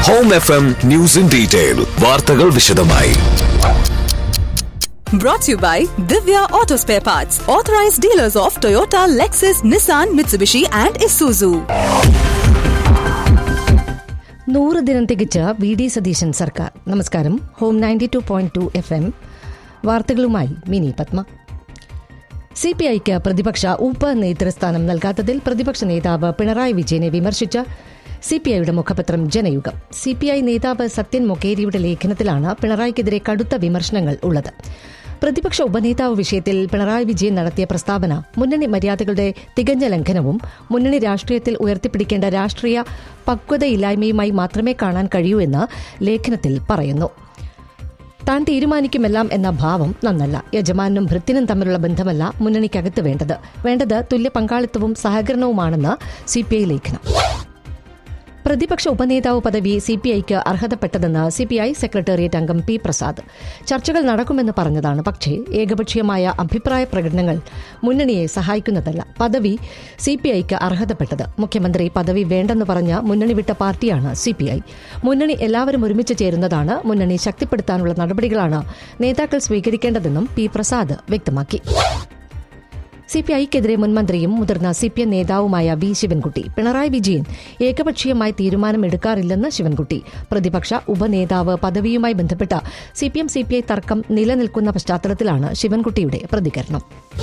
Home F M news in detail വാർത്തകൾ വിശദമായി Brought to you by Divya Auto Spare Parts, authorized dealers of Toyota, Lexus, Nissan, Mitsubishi, and Isuzu. നൂറ് ദിനം തികച്ച V D Satheesan സർക്കാർ നമസ്കാരം home ninety two point two F M വാർത്തകളുമായി Mini Padma C P ഐക്ക് പ്രതിപക്ഷ ഉപ നേതൃസ്ഥാനം നൽകാത്തതിൽ പ്രതിപക്ഷ നേതാവ് പിണറായി വിജയനെ വിമർശിച്ച സി പി ഐയുടെ മുഖപത്രം ജനയുഗം സി പി ഐ നേതാവ് സത്യൻ മൊക്കേരിയുടെ ലേഖനത്തിലാണ് പിണറായിക്കെതിരെ കടുത്ത വിമർശനങ്ങൾ ഉള്ളത് പ്രതിപക്ഷ ഉപനേതാവ് വിഷയത്തിൽ പിണറായി വിജയൻ നടത്തിയ പ്രസ്താവന മുന്നണി മര്യാദകളുടെ തികഞ്ഞ ലംഘനവും മുന്നണി രാഷ്ട്രീയത്തിൽ ഉയർത്തിപ്പിടിക്കേണ്ട രാഷ്ട്രീയ പക്വതയില്ലായ്മയുമായി മാത്രമേ കാണാൻ കഴിയൂ എന്ന് ലേഖനത്തിൽ പറയുന്നു താൻ തീരുമാനിക്കുമെല്ലാം എന്ന ഭാവം നന്നല്ല യജമാനും ഭൃത്യനും തമ്മിലുള്ള ബന്ധമല്ല മുന്നണിക്കകത്ത് വേണ്ടത് വേണ്ടത് തുല്യ പങ്കാളിത്തവും സഹകരണവുമാണെന്ന് സി പി ഐ ലേഖനം പ്രതിപക്ഷ ഉപനേതാവ് പദവി സി പി ഐക്ക് അർഹതപ്പെട്ടതെന്ന് സി പി ഐ സെക്രട്ടേറിയറ്റ് അംഗം പി പ്രസാദ് ചർച്ചകൾ നടക്കുമെന്ന് പറഞ്ഞതാണ് പക്ഷേ ഏകപക്ഷീയമായ അഭിപ്രായ പ്രകടനങ്ങൾ മുന്നണിയെ സഹായിക്കുന്നതല്ല പദവി സി പി ഐക്ക് അർഹതപ്പെട്ടത് മുഖ്യമന്ത്രി പദവി വേണ്ടെന്ന് പറഞ്ഞ മുന്നണി വിട്ട പാർട്ടിയാണ് സി പി ഐ മുന്നണി എല്ലാവരും ഒരുമിച്ച് ചേരുന്നതാണ് മുന്നണി ശക്തിപ്പെടുത്താനുള്ള നടപടികളാണ് നേതാക്കൾ സ്വീകരിക്കേണ്ടതെന്നും പി പ്രസാദ് വ്യക്തമാക്കി സി പി ഐക്കെതിരെ മുൻമന്ത്രിയും മുതിർന്ന സി പി എം നേതാവുമായ വി ശിവൻകുട്ടി പിണറായി വിജയൻ ഏകപക്ഷീയമായി തീരുമാനമെടുക്കാറില്ലെന്ന് ശിവൻകുട്ടി പ്രതിപക്ഷ ഉപനേതാവ് പദവിയുമായി ബന്ധപ്പെട്ട C P M C P I തർക്കം നിലനിൽക്കുന്ന പശ്ചാത്തലത്തിലാണ് ശിവൻകുട്ടിയുടെ പ്രതികരണം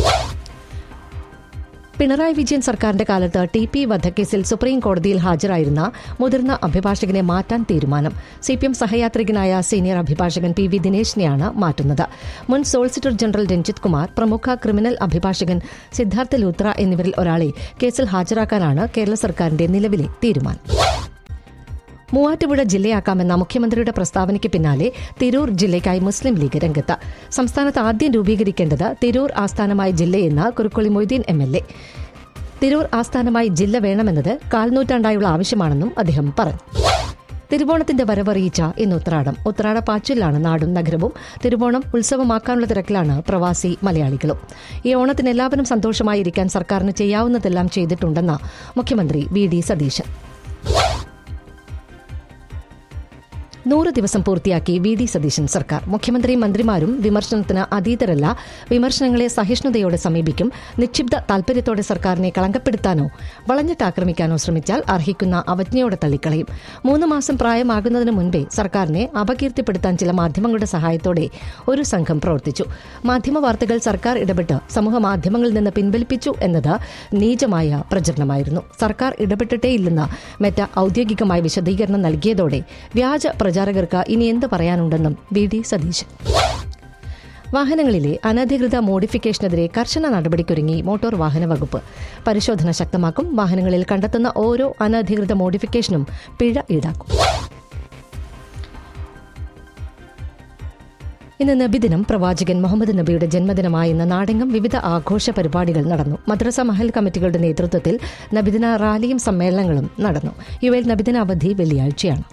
പിണറായി വിജയൻ സർക്കാരിന്റെ കാലത്ത് ടി പി വധക്കേസിൽ സുപ്രീം കോടതിയിൽ ഹാജരായിരുന്ന മുതിർന്ന അഭിഭാഷകനെ മാറ്റാൻ തീരുമാനം സി പി എം സഹയാത്രികനായ സീനിയർ അഭിഭാഷകൻ പി വി ദിനേശിനെയാണ് മാറ്റുന്നത് മുൻ സോളിസിറ്റർ ജനറൽ രഞ്ജിത് കുമാർ പ്രമുഖ ക്രിമിനൽ അഭിഭാഷകൻ സിദ്ധാർത്ഥ ലൂത്ര എന്നിവരിൽ ഒരാളെ കേസിൽ ഹാജരാക്കാനാണ് കേരള സർക്കാരിന്റെ നിലവിലെ തീരുമാനം മൂവാറ്റുപുഴ ജില്ലയാക്കാമെന്ന മുഖ്യമന്ത്രിയുടെ പ്രസ്താവനയ്ക്ക് പിന്നാലെ തിരൂർ ജില്ലയ്ക്കായി മുസ്ലിം ലീഗ് രംഗത്ത് സംസ്ഥാനത്ത് ആദ്യം രൂപീകരിക്കേണ്ടത് തിരൂർ ആസ്ഥാനമായ ജില്ലയെന്ന് Kurukkoli Moideen M L A Tirur ആസ്ഥാനമായി ജില്ല വേണമെന്നത് കാൽനൂറ്റാണ്ടായുള്ള ആവശ്യമാണെന്നും അദ്ദേഹം പറഞ്ഞു തിരുവോണത്തിന്റെ വരവറിയിച്ച ഇന്ന് ഉത്രാടം ഉത്രാട പാച്ചിലാണ് നാടും നഗരവും തിരുവോണം ഉത്സവമാക്കാനുള്ള തിരക്കിലാണ് പ്രവാസി മലയാളികളും ഈ ഓണത്തിന് എല്ലാവരും സന്തോഷമായിരിക്കാൻ സർക്കാരിന് ചെയ്യാവുന്നതെല്ലാം ചെയ്തിട്ടുണ്ടെന്ന് മുഖ്യമന്ത്രി വി ഡി സതീശൻ നൂറ് ദിവസം പൂർത്തിയാക്കി വി ഡി സതീശൻ സർക്കാർ മുഖ്യമന്ത്രിയും മന്ത്രിമാരും വിമർശനത്തിന് അതീതരല്ല വിമർശനങ്ങളെ സഹിഷ്ണുതയോടെ സമീപിക്കും നിക്ഷിപ്ത താൽപര്യത്തോടെ സർക്കാരിനെ കളങ്കപ്പെടുത്താനോ വളഞ്ഞിട്ട് ആക്രമിക്കാനോ ശ്രമിച്ചാൽ അർഹിക്കുന്ന അവജ്ഞയോടെ തള്ളിക്കളയും മൂന്ന് മാസം പ്രായമാകുന്നതിന് മുൻപേ സർക്കാരിനെ അപകീർത്തിപ്പെടുത്താൻ ചില മാധ്യമങ്ങളുടെ സഹായത്തോടെ ഒരു സംഘം പ്രവർത്തിച്ചു മാധ്യമ വാർത്തകൾ സർക്കാർ ഇടപെട്ട് സമൂഹ മാധ്യമങ്ങളിൽ നിന്ന് പിൻവലിപ്പിച്ചു എന്നത് നീചമായ പ്രചരണമായിരുന്നു സർക്കാർ ഇടപെട്ടിട്ടേയില്ലെന്ന് മെറ്റ ഔദ്യോഗികമായ വിശദീകരണം നൽകിയതോടെ വ്യാജ പ്രചാരകർക്ക് ഇനി എന്ത് പറയാനുണ്ടെന്നും വി ഡി സതീശൻ വാഹനങ്ങളിലെ അനധികൃത മോഡിഫിക്കേഷനെതിരെ കർശന നടപടിക്കൊരുങ്ങി മോട്ടോർ വാഹന വകുപ്പ് പരിശോധന ശക്തമാക്കും വാഹനങ്ങളിൽ കണ്ടെത്തുന്ന ഓരോ അനധികൃത മോഡിഫിക്കേഷനും പിഴ ഈടാക്കും ഇന്ന് നബിദിനം പ്രവാചകൻ മുഹമ്മദ് നബിയുടെ ജന്മദിനമായ ഇന്ന് നാടെങ്കം വിവിധ ആഘോഷ പരിപാടികൾ നടന്നു മദ്രസ മഹൽ കമ്മിറ്റികളുടെ നേതൃത്വത്തിൽ നബിദിന റാലിയും സമ്മേളനങ്ങളും നടന്നു യുവയിൽ നബിദിന അവധി വെള്ളിയാഴ്ചയാണ്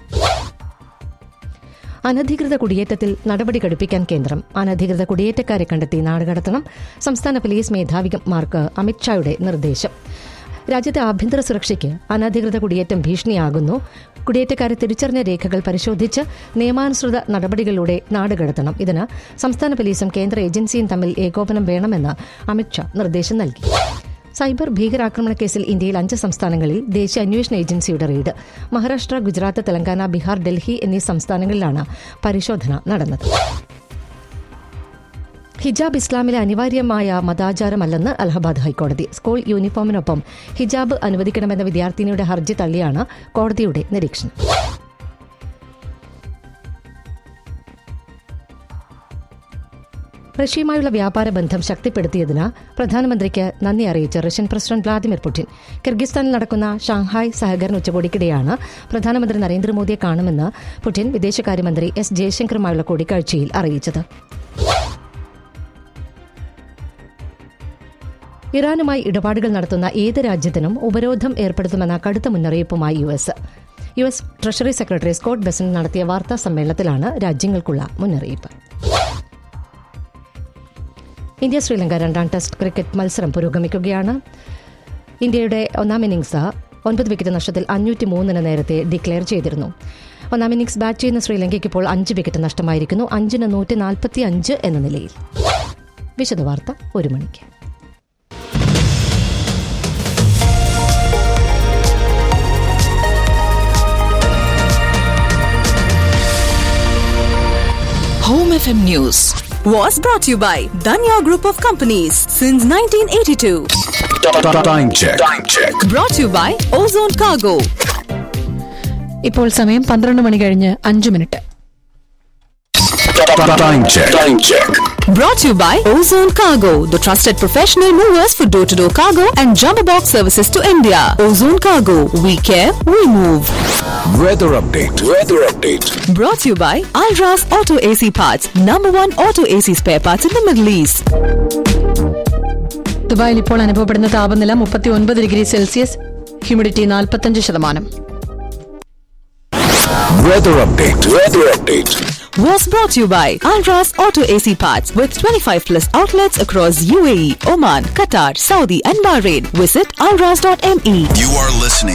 അനധികൃത കുടിയേറ്റത്തിൽ നടപടി ഘടിപ്പിക്കാൻ കേന്ദ്രം അനധികൃത കുടിയേറ്റക്കാരെ കണ്ടെത്തി നാടുകടത്തണം സംസ്ഥാന പോലീസ് മേധാവിമാർക്ക് അമിത്ഷായുടെ നിർദ്ദേശം രാജ്യത്തെ ആഭ്യന്തര സുരക്ഷയ്ക്ക് അനധികൃത കുടിയേറ്റം ഭീഷണിയാകുന്നു കുടിയേറ്റക്കാരെ തിരിച്ചറിഞ്ഞ രേഖകൾ പരിശോധിച്ച് നിയമാനുസൃത നടപടികളിലൂടെ നാടുകടത്തണം ഇതിന് സംസ്ഥാന പോലീസും കേന്ദ്ര ഏജൻസിയും തമ്മിൽ ഏകോപനം വേണമെന്ന് അമിത്ഷാ നിർദ്ദേശം നൽകി സൈബർ ഭീകരാക്രമണ കേസിൽ ഇന്ത്യയിൽ അഞ്ച് സംസ്ഥാനങ്ങളിൽ ദേശീയ അന്വേഷണ ഏജൻസിയുടെ റെയ്ഡ് മഹാരാഷ്ട്ര ഗുജറാത്ത് തെലങ്കാന ബീഹാർ ഡൽഹി എന്നീ സംസ്ഥാനങ്ങളിലാണ് പരിശോധന നടന്നത് ഹിജാബ് ഇസ്ലാമിലെ അനിവാര്യമായ മതാചാരമല്ലെന്ന് അലഹബാദ് ഹൈക്കോടതി സ്കൂൾ യൂണിഫോമിനൊപ്പം ഹിജാബ് അനുവദിക്കണമെന്ന വിദ്യാർത്ഥിനിയുടെ ഹർജി തള്ളിയാണ് കോടതിയുടെ നിരീക്ഷണം റഷ്യയുമായുള്ള വ്യാപാര ബന്ധം ശക്തിപ്പെടുത്തിയതിന് പ്രധാനമന്ത്രിക്ക് നന്ദി അറിയിച്ച റഷ്യൻ പ്രസിഡന്റ് വ്ളാദിമിർ പുടിൻ കിർഗിസ്ഥാനിൽ നടക്കുന്ന ഷാങ്ഹായ് സഹകരണ ഉച്ചകോടിക്കിടെയാണ് പ്രധാനമന്ത്രി നരേന്ദ്രമോദിയെ കാണുമെന്ന് പുടിൻ വിദേശകാര്യമന്ത്രി എസ് ജയശങ്കറുമായുള്ള കൂടിക്കാഴ്ചയിൽ അറിയിച്ചത് ഇറാനുമായി ഇടപാടുകൾ നടത്തുന്ന ഏത് രാജ്യത്തിനും ഉപരോധം ഏർപ്പെടുത്തുമെന്ന കടുത്ത മുന്നറിയിപ്പുമായി U S U S treasury secretary Scott Bessent നടത്തിയ വാർത്താ സമ്മേളനത്തിലാണ് രാജ്യങ്ങൾക്കുള്ള മുന്നറിയിപ്പ് ഇന്ത്യ ശ്രീലങ്ക രണ്ടാം ടെസ്റ്റ് ക്രിക്കറ്റ് മത്സരം പുരോഗമിക്കുകയാണ് ഇന്ത്യയുടെ ഒന്നാം ഇന്നിംഗ്സ് ഒൻപത് വിക്കറ്റ് നഷ്ടത്തിൽ അഞ്ഞൂറ്റി മൂന്നിന് നേരത്തെ ഡിക്ലെയർ ചെയ്തിരുന്നു ഒന്നാം ഇന്നിംഗ്സ് ബാറ്റ് ചെയ്യുന്ന ശ്രീലങ്കയ്ക്ക് ഇപ്പോൾ അഞ്ച് വിക്കറ്റ് നഷ്ടമായിരിക്കുന്നു അഞ്ചിന് നൂറ്റി നാൽപ്പത്തി അഞ്ച് എന്ന നിലയിൽ വിശദവാർത്ത ഒരു മണിക്ക് Home FM News was brought to you by Danya Group of Companies since 1982. Time check. Time check. Brought to you by Ozone Cargo. ഇപ്പോൾ സമയം പന്ത്രണ്ട് മണി കഴിഞ്ഞ് അഞ്ചു minute Time check. Time check. Brought to you by Ozone Cargo, the trusted professional movers for door to door cargo and jumbo box services to India. Ozone Cargo, we care, we move. Weather update. Weather update. Brought to you by Alras Auto AC Parts, number one auto AC spare parts in the Middle East. ദുബായിൽ ഇപ്പോൾ അനുഭവപ്പെടുന്ന താപനില മുപ്പത്തി ഒൻപത് degree Celsius humidity നാൽപ്പത്തഞ്ച് ശതമാനം Weather update. Weather update. Was brought to you by Alras Auto AC Parts with 25 plus outlets across UAE, Oman, Qatar, Saudi, and Bahrain. Visit alras.me. You are listening